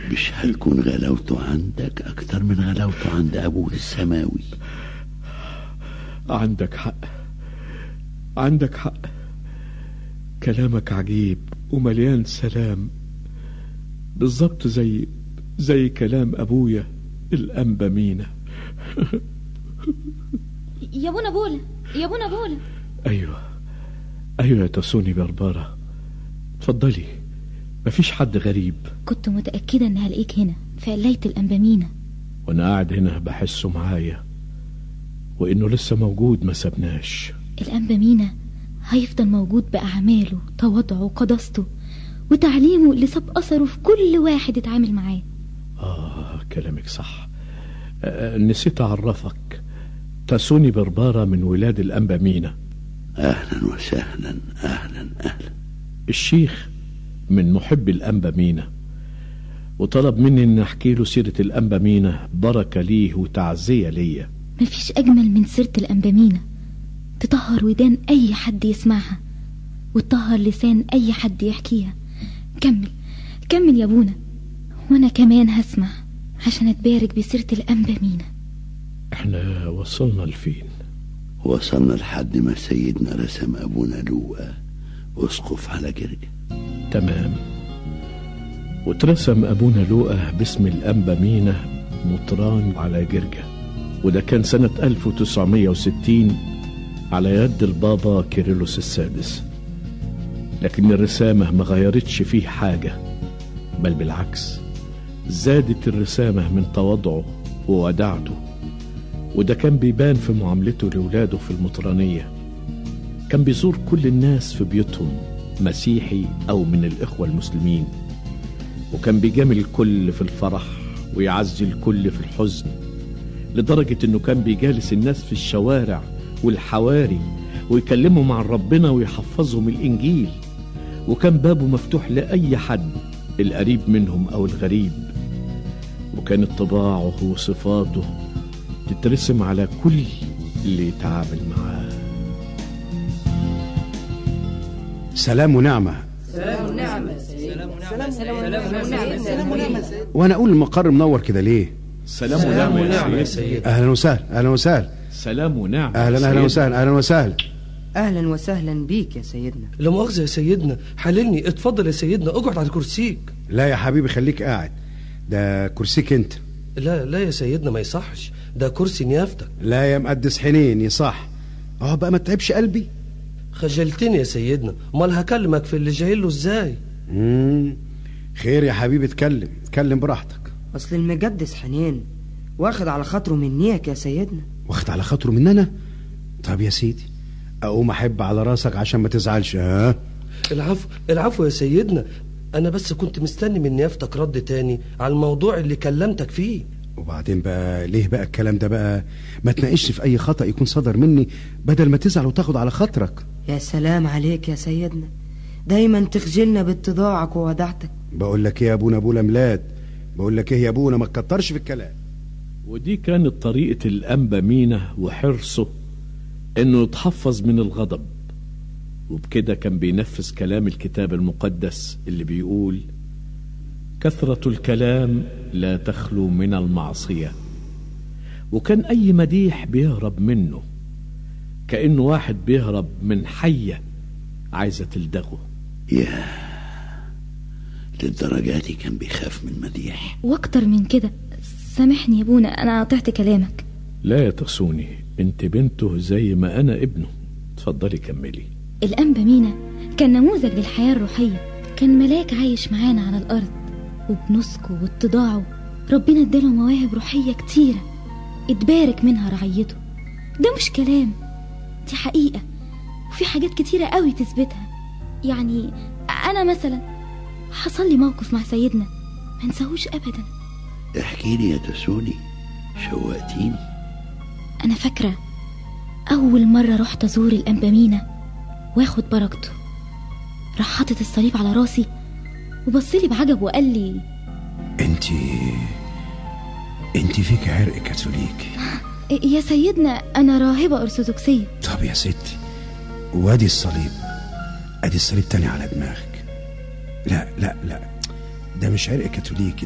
مش هيكون غلاوته عندك أكتر من غلاوته عند أبوه السماوي عندك حق عندك حق كلامك عجيب ومليان سلام بالظبط زي زي كلام أبويا الأنبا مينا يا ابونا بولا يا ابونا بولا أيوة أيوة يا تسوني بربارة اتفضلي مفيش حد غريب كنت متأكدة إن هلاقيك هنا في قلاية الأنبامينا وأنا قاعد هنا بحسه معايا وإنه لسه موجود ما سبناش الأنبامينا هيفضل موجود بأعماله تواضعه وقداسته وتعليمه اللي ساب أثره في كل واحد اتعامل معاه آه كلامك صح آه نسيت أعرفك تسوني بربارة من ولاد الأنبا مينا أهلا وسهلا أهلا أهلا الشيخ من محب الأنبا مينا وطلب مني إن أحكي له سيرة الأنبا مينا بركة ليه وتعزية ليا مفيش أجمل من سيرة الأنبامينا تطهر ودان أي حد يسمعها وتطهر لسان أي حد يحكيها كمل كمل يا ابونا وأنا كمان هسمع عشان أتبارك بسيرة الأنبامينا احنا وصلنا لفين وصلنا لحد ما سيدنا رسم أبونا لوقا أسقف على جرجة تمام واترسم أبونا لوقا باسم الأنبا مينا مطران على جرجة وده كان سنة 1960 على يد البابا كيرلس السادس لكن الرسامة ما غيرتش فيه حاجة بل بالعكس زادت الرسامة من تواضعه وودعته وده كان بيبان في معاملته لولاده في المطرانية كان بيزور كل الناس في بيوتهم مسيحي أو من الإخوة المسلمين وكان بيجامل الكل في الفرح ويعزي الكل في الحزن لدرجة إنه كان بيجالس الناس في الشوارع والحواري ويكلمهم عن ربنا ويحفظهم الإنجيل وكان بابه مفتوح لأي حد القريب منهم أو الغريب وكانت طباعه وصفاته تترسم على كل اللي يتعامل معاه سلام ونعمة وانا اقول المقر منور كده ليه سلام ونعمة يا سيد اهلا وسهلا اهلا وسهلا سلام ونعمة اهلا اهلا سيد. وسهلا اهلا وسهلا اهلا وسهلا بيك يا سيدنا لا مؤاخذة يا سيدنا حللني اتفضل يا سيدنا اقعد على كرسيك لا يا حبيبي خليك قاعد ده كرسيك انت لا لا يا سيدنا ما يصحش ده كرسي نيافتك لا يا مقدس حنين صح اه بقى ما تتعبش قلبي خجلتني يا سيدنا امال هكلمك في اللي جاي له ازاي مم. خير يا حبيبي اتكلم اتكلم براحتك اصل المجدس حنين واخد على خاطره منيك يا سيدنا واخد على خاطره مننا طب يا سيدي اقوم احب على راسك عشان ما تزعلش ها العفو العفو يا سيدنا انا بس كنت مستني من نيافتك رد تاني على الموضوع اللي كلمتك فيه وبعدين بقى ليه بقى الكلام ده بقى ما تناقشش في اي خطأ يكون صدر مني بدل ما تزعل وتاخد على خاطرك يا سلام عليك يا سيدنا دايما تخجلنا باتضاعك وودعتك بقول لك ايه يا ابونا ابونا ميلاد بقول لك ايه يا ابونا ما تكترش في الكلام ودي كانت طريقة الأنبا مينا وحرصه إنه يتحفظ من الغضب وبكده كان بينفذ كلام الكتاب المقدس اللي بيقول كثرة الكلام لا تخلو من المعصية وكان أي مديح بيهرب منه كأنه واحد بيهرب من حية عايزة تلدغه يا للدرجة دي كان بيخاف من مديح واكتر من كده سامحني يا ابونا انا قطعت كلامك لا يا تسوني انت بنته زي ما أنا ابنه اتفضلي كملي الأنبا مينا كان نموذج للحياة الروحية كان ملاك عايش معانا على الأرض وبنسكه واتضاعه ربنا اداله مواهب روحية كتيرة اتبارك منها رعيته ده مش كلام دي حقيقة وفي حاجات كتيرة قوي تثبتها يعني أنا مثلا حصل لي موقف مع سيدنا ما نساهوش أبدا احكي لي يا تسوني شوقتيني أنا فاكرة أول مرة رحت أزور الأنبا مينا واخد بركته راح حاطط الصليب على راسي وبصلي بعجب وقال لي انت انت فيك عرق كاثوليكي يا سيدنا أنا راهبة أرثوذكسية طب يا ستي وادي الصليب ادي الصليب تاني على دماغك لا لا لا ده مش عرق كاثوليكي